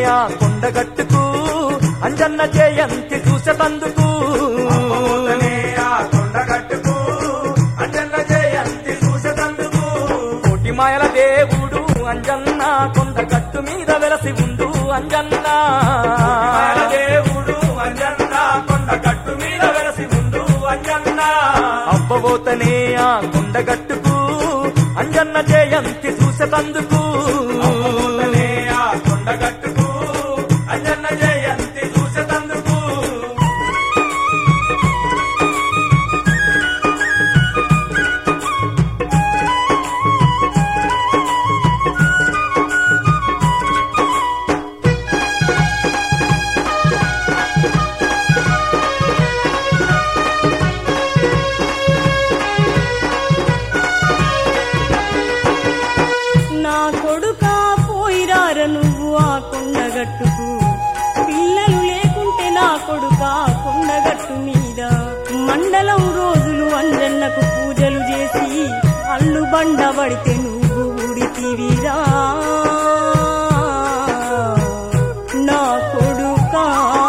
ఆ కొండగట్టుకు అంజన్న జయంతి చూసేటందుకు అమ్మోతనే ఆ కొండగట్టుకు అంజన్న జయంతి చూసేటందుకు కోటి మాయల దేవుడు అంజన్న కొండగట్టు మీద వెలసి ఉండు అంజన్న ఆయన దేవుడు అంజన్న కొండగట్టు మీద వెలసి ఉండు అంజన్న అవ్వబోతనే ఆ కొండగట్టుకు అంజన్న జయంతి చూసేటందుకు అమ్మోతనే ఆ కొండగట్టుకు అంజన్న జయంతి చూసేటందుకు నా కొడుకా పోయిరార నువ్వు ఆ కొండగట్టుకు పిల్లలు లేకుంటే నా కొడుకా కొండగట్టు మీద మండలం రోజులు అంజన్నకు పూజలు చేసి అల్లు బండ పడితే నువ్వు ఉడితివిరా నా కొడుకా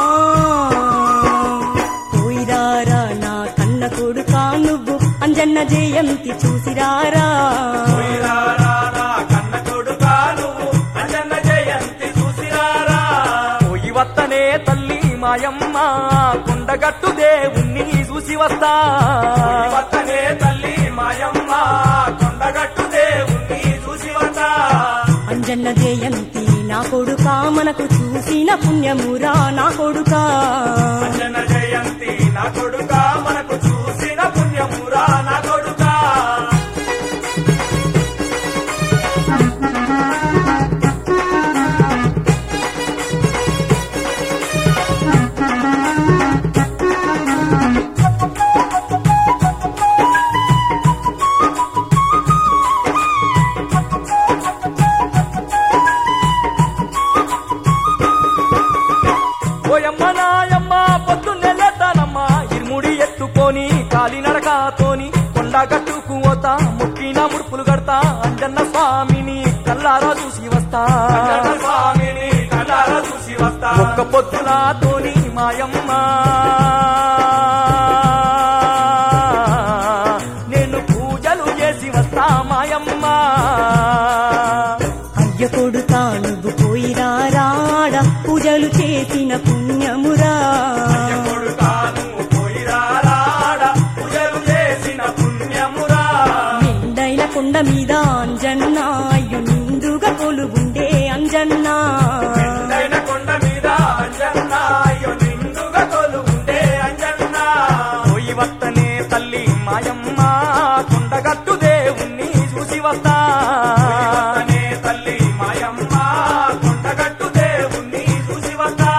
పోయిరారా నా కన్న కొడుకా నువ్వు అంజన్న జయంతి చూసిరారా పోయిరారా నా కన్న కొడుకా నువ్వు అంజన్న జయంతి చూసిరారా పోయి వత్తనే తల్లి మాయమ్మ కొండగట్టు దేవుణ్ణి చూసి వస్తా వత్తనే తల్లి మాయమ్మ కొండగట్టు దేవుణ్ణి చూసి వస్తా అంజన్న జయంతి నా కొడుకా మనకు చూసిన పుణ్యమురా నా కొడుకా అంజన జయంతి నా కొడుకా మనకు చూసిన పుణ్యమురా నా కొడుకా ఓయమ్మ నాయమ్మ పొద్దున్నే లేతానమ్మ ఇరుముడి ఎత్తుకొని కాలి నడకతోని కొండగట్టుకు పోతా ముక్కిన ముడుపులు కడతా అంజన్న స్వామిని కల్లారా చూసి వస్తా అంజన స్వామిని కళ్ళారా చూసి వస్తా ఒక్క పొద్దులాతోని మాయమ్మ నేను పూజలు చేసి వస్తా మాయమ్మ అయ్య కొడుకా నువ్వు పోయిరారాడ పూజలు చేసిన పుణ్యమురా అయ్య కొడుకా నువ్వు పోయిరారాడ పూజలు చేసిన పుణ్యమురా నిండైన కొండ మీద అంజన్న అయ్యో నిండుగా కొలుగుండే అంజన్న ఎండైన కొండ మీద అంజన్న అయ్యో నిండుగా కొలువుండే అంజన్న పోయి వత్తనే తల్లి మాయమ్మ కొండగట్టు దేవుణ్ణి చూసి వస్తా వత్తనే తల్లి మాయమ్మ కొండగట్టు దేవుణ్ణి చూసి వస్తా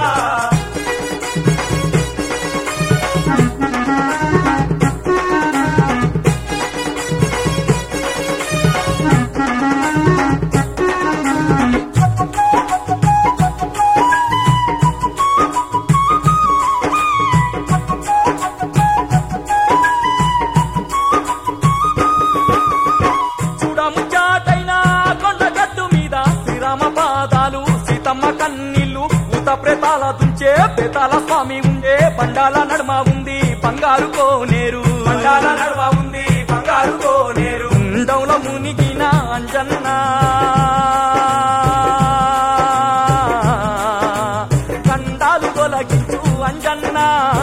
చూడముచ్చాటైన కొండగట్టు మీద శ్రీరామ పాదాలు సీతమ్మ కన్నీళ్లు భూత ప్రేతాల దుంచే ప్రేతాల స్వామి ఉండే బండాల నడుమ ఉంది బంగారు కోనేరు బండాల నడువ ఉంది బంగారు కోనేరు ఉండవుల మునిగిన అంజన్న కండాలు తొలగించు అంజన్న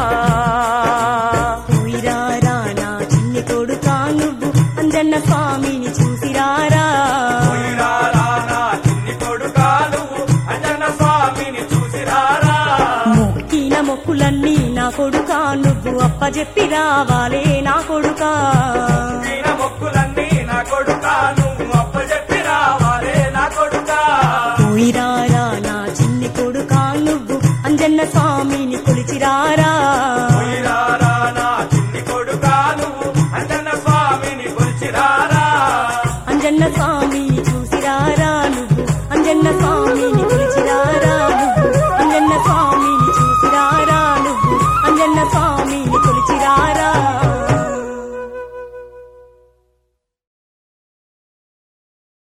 పోయిరారా నా చిన్ని కొడుకా నువ్వు అంజన్న స్వామిని చూసిరారా పోయిరారా నా చిన్ని కొడుకా నువ్వు అంజన్న స్వామిని చూసిరారా మొక్కిన మొక్కులన్నీ నా కొడుకా నువ్వు అప్పజెప్పి రావాలే నా కొడుకా వీణ మొక్కులన్నీ నా కొడుకా నువ్వు అప్పచెప్పి రావాలే నా కొడుకా పోయిరారా నా చిన్ని కొడుకా నువ్వు అంజన్న స్వామిని కొలిచిరారా పోయిరారా నా చిన్ని కొడుకా నువ్వు అంజన్న స్వామిని కొలిచిరారా అంజన్న స్వామిని చూసిరారా నువ్వు అంజన్న స్వామిని